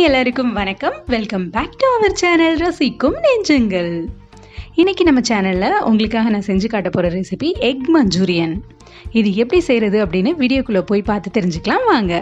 எல்லாருக்கும் வணக்கம் welcome back to our channel ரசிக்கும் நெஞ்சங்கள் இன்னைக்கு நம்ம சேனலில் உங்களுக்காக நான் செஞ்சு காட்ட போகிற ரெசிபி எக் மஞ்சூரியன் இது எப்படி செய்கிறது அப்படின்னு வீடியோக்குள்ளே போய் பார்த்து தெரிஞ்சுக்கலாம் வாங்க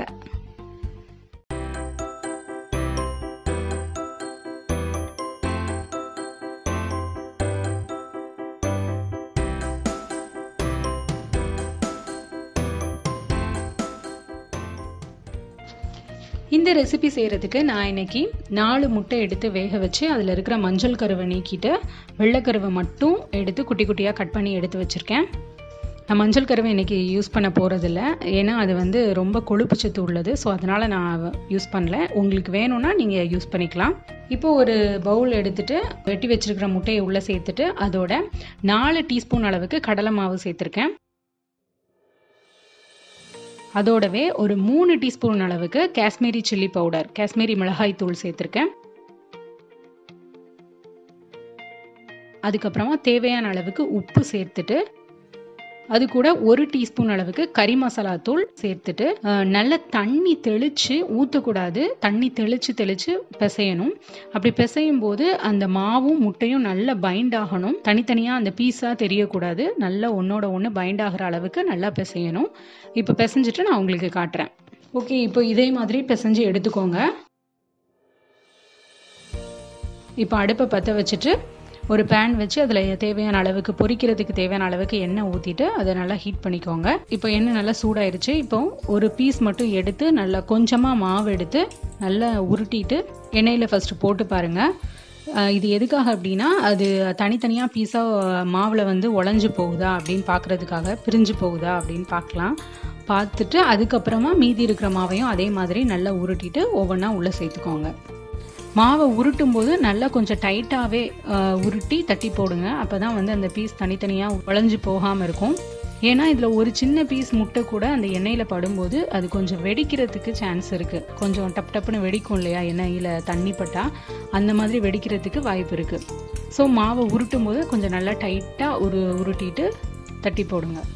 இந்த ரெசிபி செய்கிறதுக்கு நான் இன்னைக்கு நாலு முட்டை எடுத்து வேக வச்சு அதில் இருக்கிற மஞ்சள் கருவை நீக்கிட்டு வெள்ளைக்கருவை மட்டும் எடுத்து குட்டி குட்டியாக கட் பண்ணி எடுத்து வச்சுருக்கேன் நான் மஞ்சள் கருவை இன்றைக்கி யூஸ் பண்ண போகிறதில்ல ஏன்னா அது வந்து ரொம்ப கொழுப்பு சத்து உள்ளது ஸோ அதனால் நான் யூஸ் பண்ணல உங்களுக்கு வேணும்னா நீங்கள் யூஸ் பண்ணிக்கலாம் இப்போ ஒரு பவுல் எடுத்துகிட்டு வெட்டி வச்சுருக்கிற முட்டையை உள்ளே சேர்த்துட்டு அதோட நாலு டீஸ்பூன் அளவுக்கு கடலை மாவு சேர்த்துருக்கேன் அதோடவே ஒரு மூணு டீஸ்பூன் அளவுக்கு காஷ்மீரி சில்லி பவுடர் காஷ்மீரி மிளகாய் தூள் சேர்த்துருக்கேன் அதுக்கப்புறமா தேவையான அளவுக்கு உப்பு சேர்த்துட்டு அது கூட ஒரு டீஸ்பூன் அளவுக்கு கறி மசாலா தூள் சேர்த்துட்டு நல்ல தண்ணி தெளித்து ஊற்றக்கூடாது தண்ணி தெளித்து தெளித்து பிசையணும் அப்படி பிசையும் போது அந்த மாவும் முட்டையும் நல்லா பைண்ட் ஆகணும் தனித்தனியாக அந்த பீஸாக தெரியக்கூடாது நல்லா ஒன்றோட ஒன்று பைண்ட் ஆகிற அளவுக்கு நல்லா பிசையணும் இப்போ பிசைஞ்சிட்டு நான் உங்களுக்கு காட்டுறேன் ஓகே இப்போ இதே மாதிரி பிசைஞ்சு எடுத்துக்கோங்க இப்போ அடுப்பை பற்ற வச்சுட்டு ஒரு பேன் வச்சு அதில் தேவையான அளவுக்கு பொரிக்கிறதுக்கு தேவையான அளவுக்கு எண்ணெய் ஊற்றிட்டு அதை நல்லா ஹீட் பண்ணிக்கோங்க இப்போ எண்ணெய் நல்லா சூடாயிருச்சு இப்போ ஒரு பீஸ் மட்டும் எடுத்து நல்லா கொஞ்சமாக மாவு எடுத்து நல்லா உருட்டிட்டு எண்ணெயில் ஃபஸ்ட்டு போட்டு பாருங்கள் இது எதுக்காக அப்படின்னா அது தனித்தனியாக பீஸாக மாவில் வந்து உடஞ்சி போகுதா அப்படின்னு பார்க்குறதுக்காக பிரிஞ்சு போகுதா அப்படின்னு பார்க்கலாம் பார்த்துட்டு அதுக்கப்புறமா மீதி இருக்கிற மாவையும் அதே மாதிரி நல்லா உருட்டிட்டு ஒவ்வொன்றா உள்ளே சேர்த்துக்கோங்க மாவை உருட்டும் போது நல்லா கொஞ்சம் டைட்டாகவே உருட்டி தட்டி போடுங்க அப்போ தான் வந்து அந்த பீஸ் தனித்தனியாக உழைஞ்சி போகாமல் இருக்கும் ஏன்னா இதில் ஒரு சின்ன பீஸ் முட்டை கூட அந்த எண்ணெயில் படும்போது அது கொஞ்சம் வெடிக்கிறதுக்கு சான்ஸ் இருக்குது கொஞ்சம் டப் டப்புன்னு வெடிக்கும் இல்லையா எண்ணெயில் தண்ணி பட்டால் அந்த மாதிரி வெடிக்கிறதுக்கு வாய்ப்பு இருக்குது ஸோ மாவை உருட்டும் போது கொஞ்சம் நல்லா டைட்டாக ஒரு உருட்டிட்டு தட்டி போடுங்க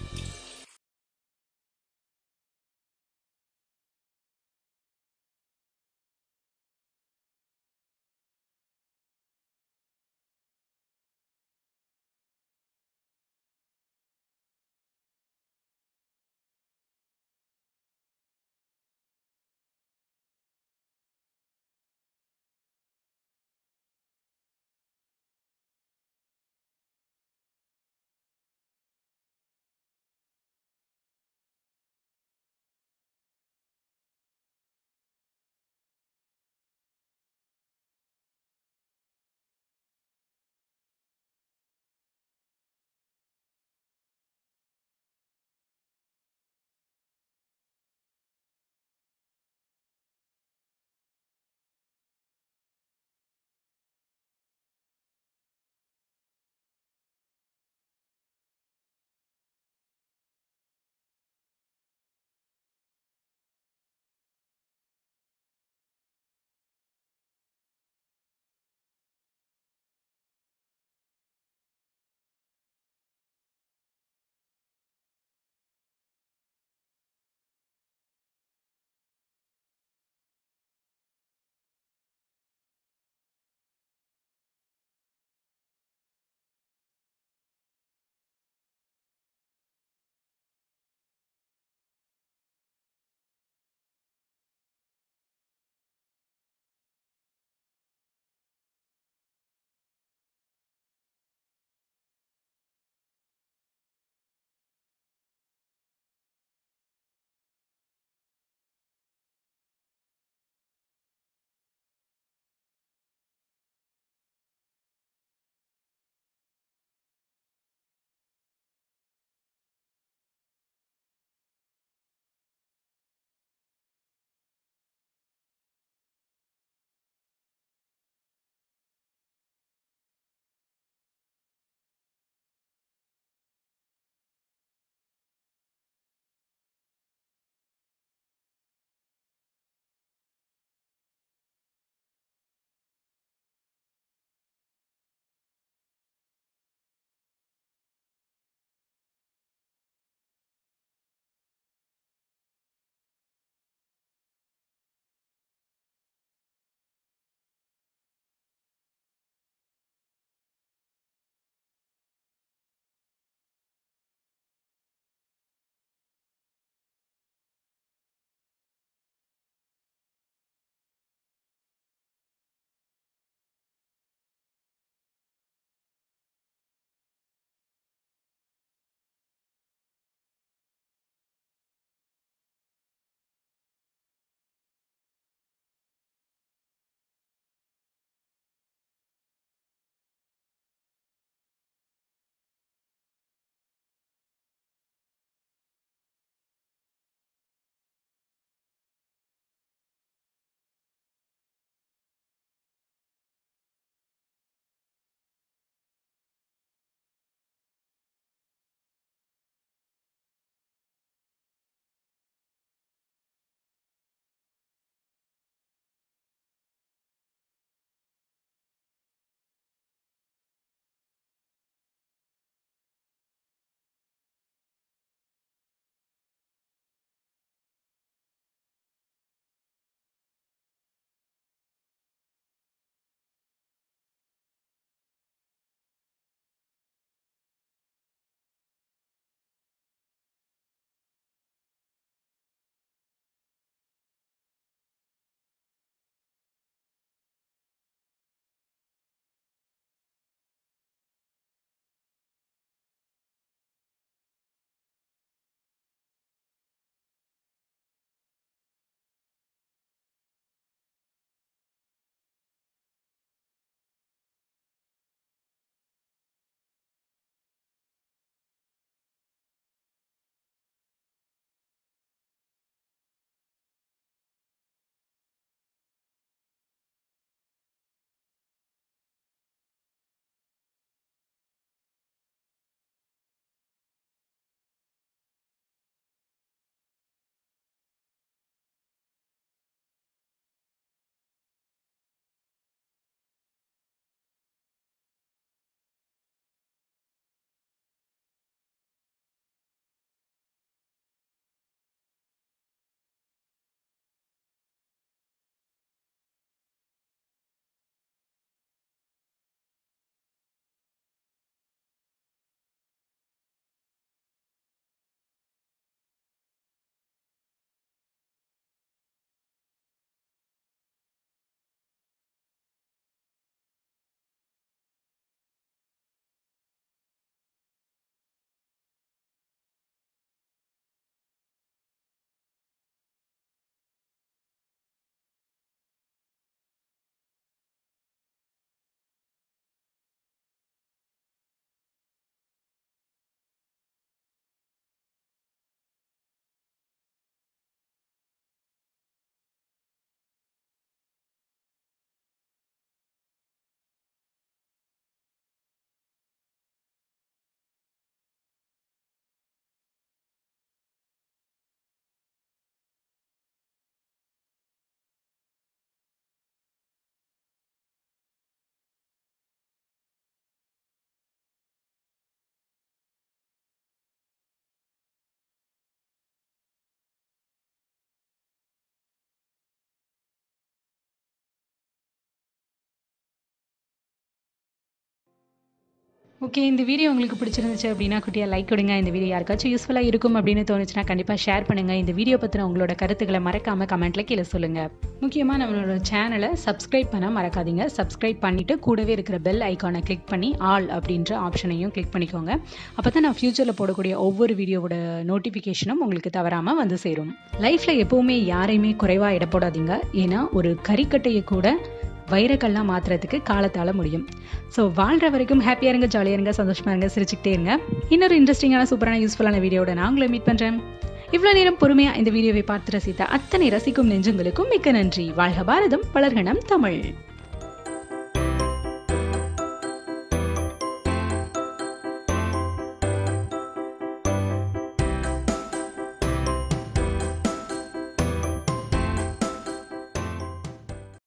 ஓகே இந்த வீடியோ உங்களுக்கு பிடிச்சிருந்துச்சு அப்படின்னா குட்டியாக லைக் கொடுங்க இந்த வீடியோ யாருக்காச்சும் யூஸ்ஃபுல்லாக இருக்கும் அப்படின்னு தோணுச்சுன்னா கண்டிப்பாக ஷேர் பண்ணுங்கள் இந்த வீடியோ பற்றின உங்களோட கருத்துக்களை மறக்காமல் கமெண்ட்டில் கீழே சொல்லுங்கள் முக்கியமாக நம்மளோட சேனலை சப்ஸ்கிரைப் பண்ண மறக்காதீங்க சப்ஸ்கிரைப் பண்ணிவிட்டு கூடவே இருக்கிற பெல் ஐக்கானை கிளிக் பண்ணி ஆல் அப்படின்ற ஆப்ஷனையும் கிளிக் பண்ணிக்கோங்க அப்போ தான் நான் ஃப்யூச்சரில் போடக்கூடிய ஒவ்வொரு வீடியோவோட நோட்டிஃபிகேஷனும் உங்களுக்கு தவறாமல் வந்து சேரும் லைஃப்பில் எப்போவுமே யாரையுமே குறைவாக இட போடாதீங்க ஏன்னா ஒரு கறிக்கட்டையை கூட வைரக்கல்லாம் மாத்துறதுக்கு காலத்தால் முடியும் ஸோ வாழ்கிற வரைக்கும் ஹாப்பியாக இருங்க ஜாலியாக இருங்க சந்தோஷமாக இருங்க சிரிச்சுக்கிட்டே இருங்க இன்னொரு இன்ட்ரெஸ்டிங்கான சூப்பரான யூஸ்ஃபுல்லான வீடியோட நான் உங்களை மீட் பண்ணுறேன் இவ்வளோ நேரம் பொறுமையாக இந்த வீடியோவை பார்த்து ரசித்த அத்தனை ரசிக்கும் நெஞ்சங்களுக்கும் மிக்க நன்றி வாழ்க பாரதம் வளர்கணம் தமிழ்